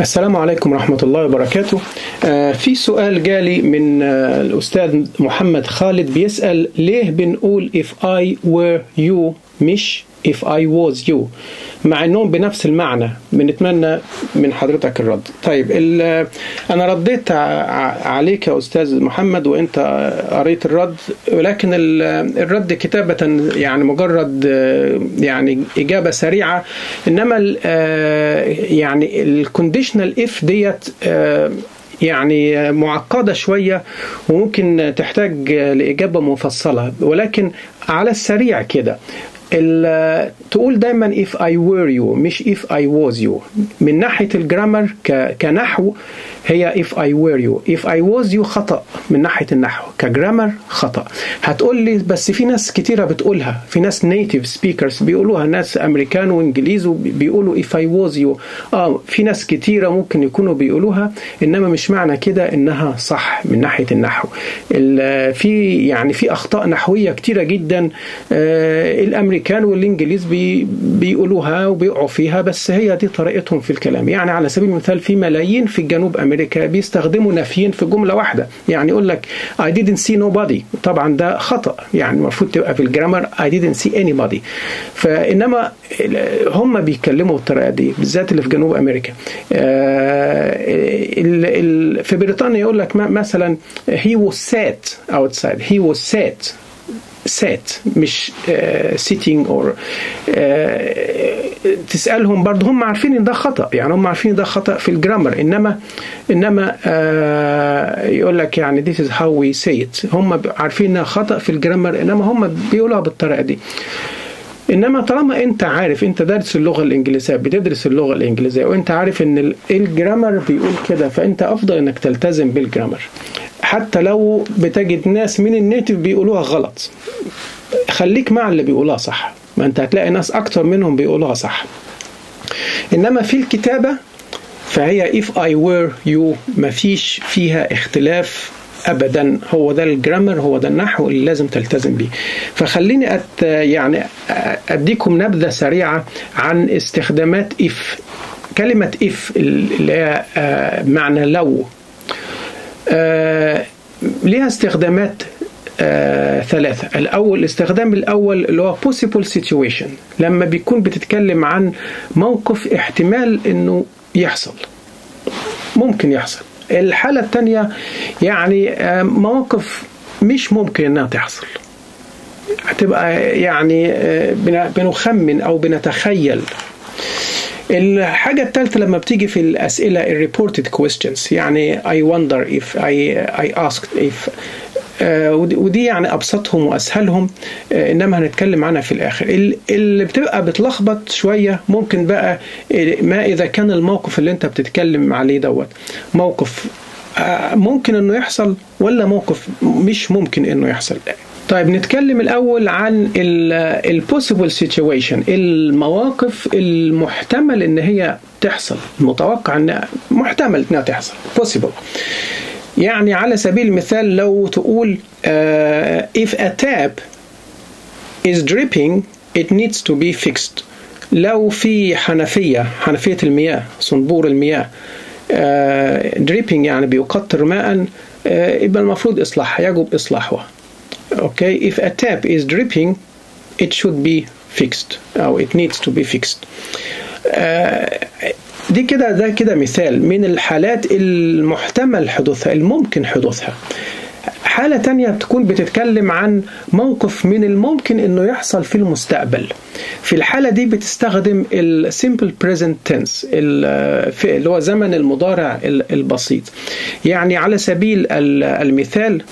السلام عليكم ورحمة الله وبركاته آه في سؤال جالي من آه الأستاذ محمد خالد بيسأل ليه بنقول if I were you مش if I was you مع انهم بنفس المعنى بنتمنى من حضرتك الرد طيب انا رديت عليك يا استاذ محمد وانت قريت الرد ولكن الرد كتابه يعني مجرد يعني اجابه سريعه انما يعني الكونديشنال اف ديت يعني معقدة شوية وممكن تحتاج لإجابة مفصلة ولكن على السريع كده تقول دايما if I were you مش if I was you من ناحية الجرامر كنحو هي if I were you if I was you خطأ من ناحية النحو كجرامر خطأ هتقول لي بس في ناس كتيرة بتقولها في ناس native speakers بيقولوها ناس أمريكان وإنجليز بيقولوا if I was you آه في ناس كتيرة ممكن يكونوا بيقولوها إنما مش معنى كده إنها صح من ناحية النحو في يعني في أخطاء نحوية كتيرة جدا آه الأمريكان والإنجليز بي بيقولوها وبيقعوا فيها بس هي دي طريقتهم في الكلام يعني على سبيل المثال في ملايين في الجنوب امريكا بيستخدموا نفيين في جمله واحده يعني يقول لك I didn't see nobody طبعا ده خطا يعني المفروض تبقى في الجرامر I didn't see anybody فانما هم بيتكلموا بالطريقه دي بالذات اللي في جنوب امريكا في بريطانيا يقول لك مثلا he was sat outside he was sat sat مش sitting or تسالهم برضه هم عارفين ان ده خطا يعني هم عارفين ده خطا في الجرامر انما انما يقول لك يعني this is how we say it هم عارفين انها خطا في الجرامر انما هم بيقولوها بالطريقه دي انما طالما انت عارف انت دارس اللغه الانجليزيه بتدرس اللغه الانجليزيه وانت عارف ان الجرامر بيقول كده فانت افضل انك تلتزم بالجرامر حتى لو بتجد ناس من النيتف بيقولوها غلط خليك مع اللي بيقولوها صح ما انت هتلاقي ناس اكتر منهم بيقولوها صح انما في الكتابه فهي if I were you مفيش فيها اختلاف ابدا هو ده الجرامر هو ده النحو اللي لازم تلتزم بيه فخليني أت يعني اديكم نبذه سريعه عن استخدامات if كلمه if اللي هي معنى لو آه ليها استخدامات آه ثلاثة الأول الاستخدام الأول اللي هو possible situation لما بيكون بتتكلم عن موقف احتمال أنه يحصل ممكن يحصل الحالة الثانية يعني آه مواقف مش ممكن أنها تحصل هتبقى يعني بنخمن أو بنتخيل الحاجة الثالثة لما بتيجي في الأسئلة الريبورتد questions يعني I wonder if I, I asked if آه ودي يعني أبسطهم وأسهلهم آه إنما هنتكلم عنها في الآخر اللي بتبقى بتلخبط شوية ممكن بقى ما إذا كان الموقف اللي أنت بتتكلم عليه دوت موقف آه ممكن إنه يحصل ولا موقف مش ممكن إنه يحصل طيب نتكلم الأول عن البوسيبل سيتويشن المواقف المحتمل إن هي تحصل المتوقع إن محتمل إنها تحصل possible يعني على سبيل المثال لو تقول uh, if a tap is dripping it needs to be fixed لو في حنفية حنفية المياه صنبور المياه uh, dripping يعني بيقطر ماء uh, يبقى المفروض إصلاحها يجب إصلاحها okay if a tap is dripping it should be fixed أو it needs to be fixed uh, دي كده ده كده مثال من الحالات المحتمل حدوثها الممكن حدوثها حالة تانية بتكون بتتكلم عن موقف من الممكن انه يحصل في المستقبل في الحالة دي بتستخدم ال simple present tense اللي هو زمن المضارع البسيط يعني على سبيل المثال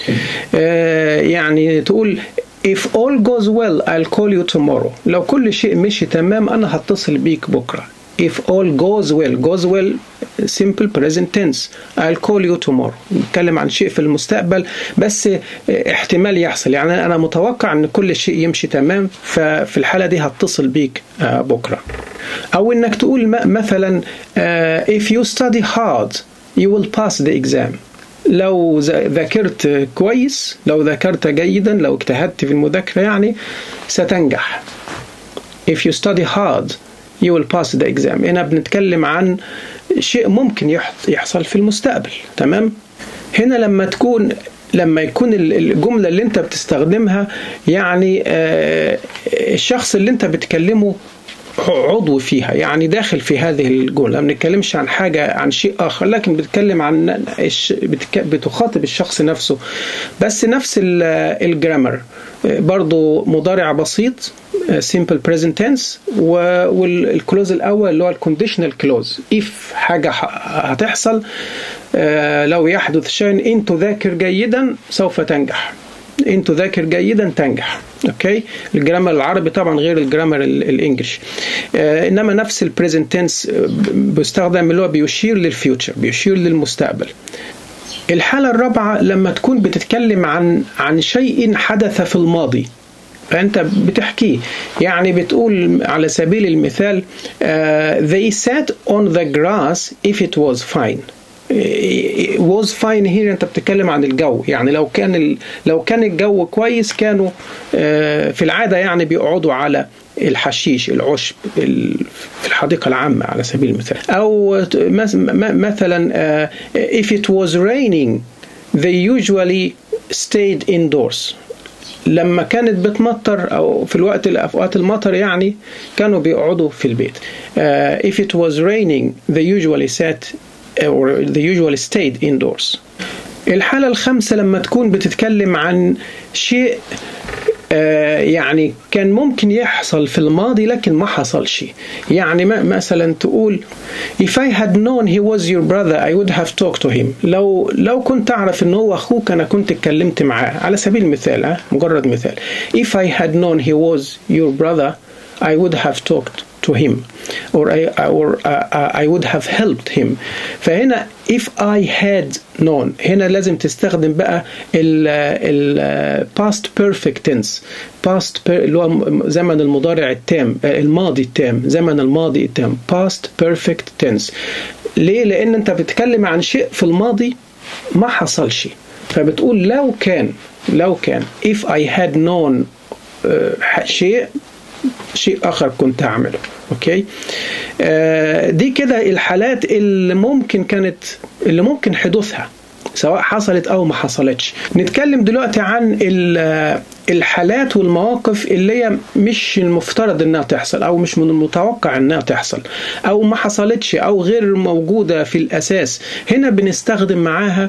يعني تقول If all goes well I'll call you tomorrow لو كل شيء مشي تمام أنا هتصل بيك بكرة If all goes well goes well simple present tense I'll call you tomorrow نتكلم عن شيء في المستقبل بس احتمال يحصل يعني أنا متوقع أن كل شيء يمشي تمام ففي الحالة دي هتصل بيك بكرة أو أنك تقول مثلا if you study hard you will pass the exam لو ذاكرت كويس لو ذاكرت جيدا لو اجتهدت في المذاكرة يعني ستنجح if you study hard you will pass the exam هنا بنتكلم عن شيء ممكن يحصل في المستقبل تمام هنا لما تكون لما يكون الجمله اللي انت بتستخدمها يعني الشخص اللي انت بتكلمه عضو فيها يعني داخل في هذه الجمله ما بنتكلمش عن حاجه عن شيء اخر لكن بتتكلم عن بتخاطب الشخص نفسه بس نفس الجرامر برضو مضارع بسيط simple present tense والكلوز الاول اللي هو الكونديشنال كلوز if حاجه هتحصل لو يحدث شيء ان تذاكر جيدا سوف تنجح ان تذاكر جيدا تنجح اوكي الجرامر العربي طبعا غير الجرامر الانجليش آه انما نفس البريزنت تنس بيستخدم اللي هو بيشير للفيوتشر بيشير للمستقبل الحاله الرابعه لما تكون بتتكلم عن عن شيء حدث في الماضي فانت بتحكيه يعني بتقول على سبيل المثال uh, they sat on the grass if it was fine was fine here انت بتتكلم عن الجو يعني لو كان ال... لو كان الجو كويس كانوا في العاده يعني بيقعدوا على الحشيش العشب في الحديقه العامه على سبيل المثال او مثلا if it was raining they usually stayed indoors لما كانت بتمطر او في الوقت اوقات المطر يعني كانوا بيقعدوا في البيت uh, if it was raining they usually sat or they usually stayed indoors الحالة الخامسة لما تكون بتتكلم عن شيء يعني كان ممكن يحصل في الماضي لكن ما حصلش يعني مثلا تقول if I had known he was your brother I would have talked to him لو لو كنت أعرف إن هو أخوك أنا كنت اتكلمت معاه على سبيل المثال ها مجرد مثال if I had known he was your brother I would have talked to him or I, or uh, I would have helped him فهنا if I had known هنا لازم تستخدم بقى ال ال past perfect tense past per, اللي هو زمن المضارع التام الماضي التام زمن الماضي التام past perfect tense ليه لان انت بتتكلم عن شيء في الماضي ما حصلش فبتقول لو كان لو كان if I had known uh, شيء شيء اخر كنت اعمله اوكي آه دي كده الحالات اللي ممكن كانت اللي ممكن حدوثها سواء حصلت او ما حصلتش نتكلم دلوقتي عن الحالات والمواقف اللي هي مش المفترض انها تحصل او مش من المتوقع انها تحصل او ما حصلتش او غير موجوده في الاساس هنا بنستخدم معاها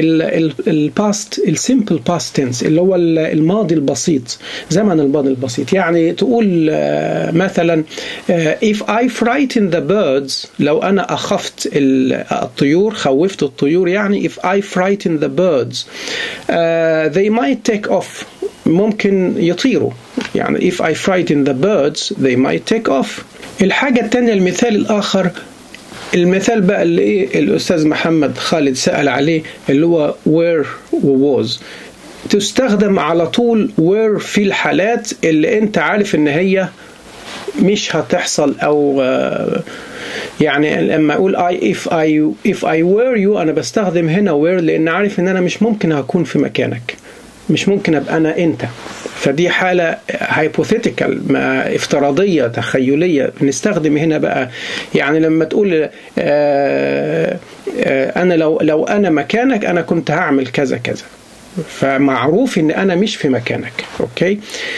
الباست السيمبل باست تنس اللي هو الماضي البسيط زمن الماضي البسيط يعني تقول مثلا if I frighten the birds لو انا اخفت الطيور خوفت الطيور يعني if I frighten the birds uh, they might take off ممكن يطيروا يعني if I frighten the birds they might take off الحاجة الثانية المثال الآخر المثال بقى اللي إيه الأستاذ محمد خالد سأل عليه اللي هو where و was تستخدم على طول where في الحالات اللي أنت عارف إن هي مش هتحصل أو يعني لما اقول I if I if I were you انا بستخدم هنا were لان عارف ان انا مش ممكن هكون في مكانك مش ممكن ابقى انا انت فدي حالة هايبوثيتيكال افتراضية تخيلية بنستخدم هنا بقى يعني لما تقول آآ آآ أنا لو لو أنا مكانك أنا كنت هعمل كذا كذا فمعروف إن أنا مش في مكانك أوكي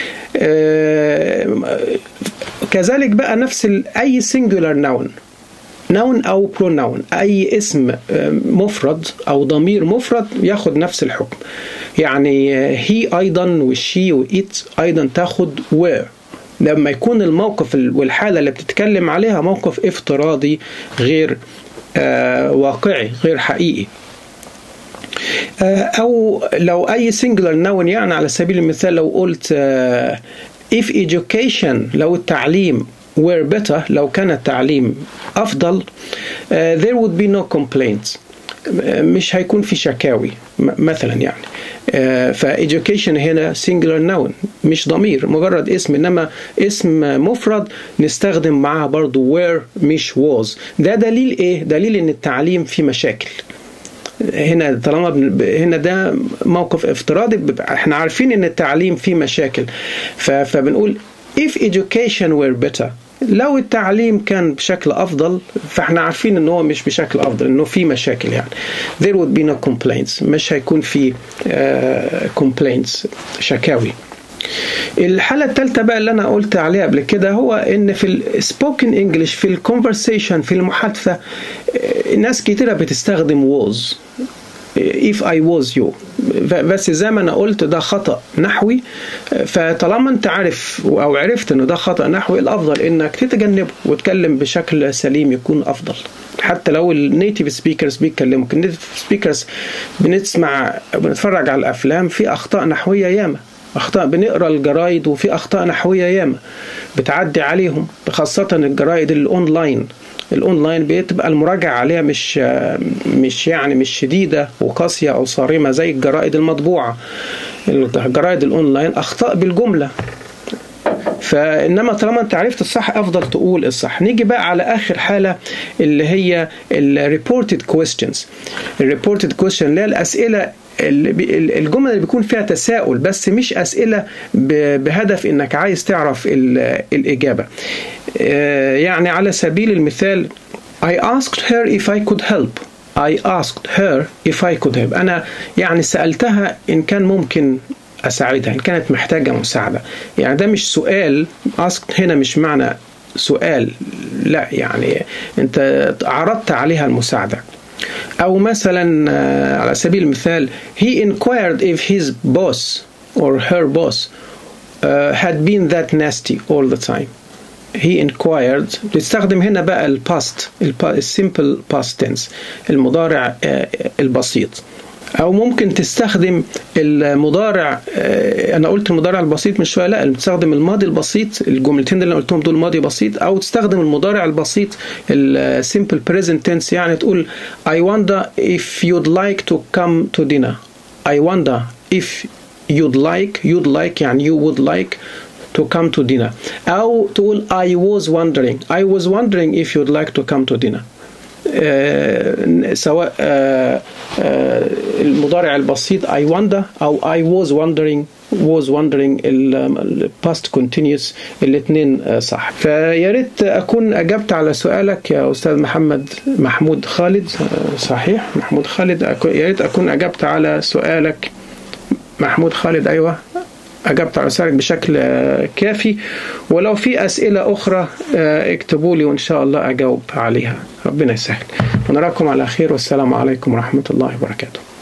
كذلك بقى نفس أي singular noun نون او بروناون اي اسم مفرد او ضمير مفرد ياخد نفس الحكم يعني هي ايضا والشي وإيت ايضا تاخد و لما يكون الموقف والحاله اللي بتتكلم عليها موقف افتراضي غير آه واقعي غير حقيقي آه او لو اي سنجلر نون يعني على سبيل المثال لو قلت آه if education لو التعليم were better لو كان التعليم أفضل uh, there would be no complaints مش هيكون في شكاوي مثلا يعني uh, فeducation هنا singular noun مش ضمير مجرد اسم انما اسم مفرد نستخدم معاه برضو were مش was ده دليل ايه دليل ان التعليم فيه مشاكل هنا طالما هنا ده موقف افتراضي احنا عارفين ان التعليم فيه مشاكل فبنقول if education were better لو التعليم كان بشكل افضل فاحنا عارفين ان هو مش بشكل افضل انه في مشاكل يعني there would be no complaints مش هيكون في uh, complaints شكاوي الحالة الثالثة بقى اللي أنا قلت عليها قبل كده هو إن في السبوكن انجلش في الكونفرسيشن في المحادثة ناس كتيرة بتستخدم was if I was you بس زي ما انا قلت ده خطا نحوي فطالما انت عارف او عرفت انه ده خطا نحوي الافضل انك تتجنبه وتتكلم بشكل سليم يكون افضل حتى لو النيتيف سبيكرز بيتكلموا النيتيف سبيكرز بنسمع بنتفرج على الافلام في اخطاء نحويه ياما اخطاء بنقرا الجرايد وفي اخطاء نحويه ياما بتعدي عليهم خاصه الجرايد الاونلاين الاونلاين بتبقى المراجعه عليها مش مش يعني مش شديده وقاسيه او صارمه زي الجرائد المطبوعه الجرائد الاونلاين اخطاء بالجمله فانما طالما انت عرفت الصح افضل تقول الصح نيجي بقى على اخر حاله اللي هي الريبورتد كويستشنز الريبورتد كويستشن اللي هي الاسئله الجمل اللي بيكون فيها تساؤل بس مش اسئله بهدف انك عايز تعرف الاجابه يعني على سبيل المثال I asked her if I could help I asked her if I could help أنا يعني سألتها إن كان ممكن أساعدها إن كانت محتاجة مساعدة يعني ده مش سؤال asked هنا مش معنى سؤال لا يعني أنت عرضت عليها المساعدة أو مثلا على سبيل المثال he inquired if his boss or her boss uh, had been that nasty all the time he inquired بتستخدم هنا بقى الباست السيمبل باست tense المضارع البسيط او ممكن تستخدم المضارع انا قلت المضارع البسيط من شويه لا بتستخدم الماضي البسيط الجملتين اللي انا قلتهم دول ماضي بسيط او تستخدم المضارع البسيط السيمبل بريزنت تنس يعني تقول I wonder if you'd like to come to dinner I wonder if you'd like you'd like يعني you would like to come to dinner أو تقول I was wondering I was wondering if you'd like to come to dinner آه سواء آه آه المضارع البسيط I wonder أو I was wondering was wondering ال past continuous الاثنين صح فيا ريت أكون أجبت على سؤالك يا أستاذ محمد محمود خالد صحيح محمود خالد يا ريت أكون أجبت على سؤالك محمود خالد أيوه أجبت على سؤالك بشكل كافي ولو في أسئلة أخرى اكتبوا لي وإن شاء الله أجاوب عليها ربنا يسهل ونراكم على خير والسلام عليكم ورحمة الله وبركاته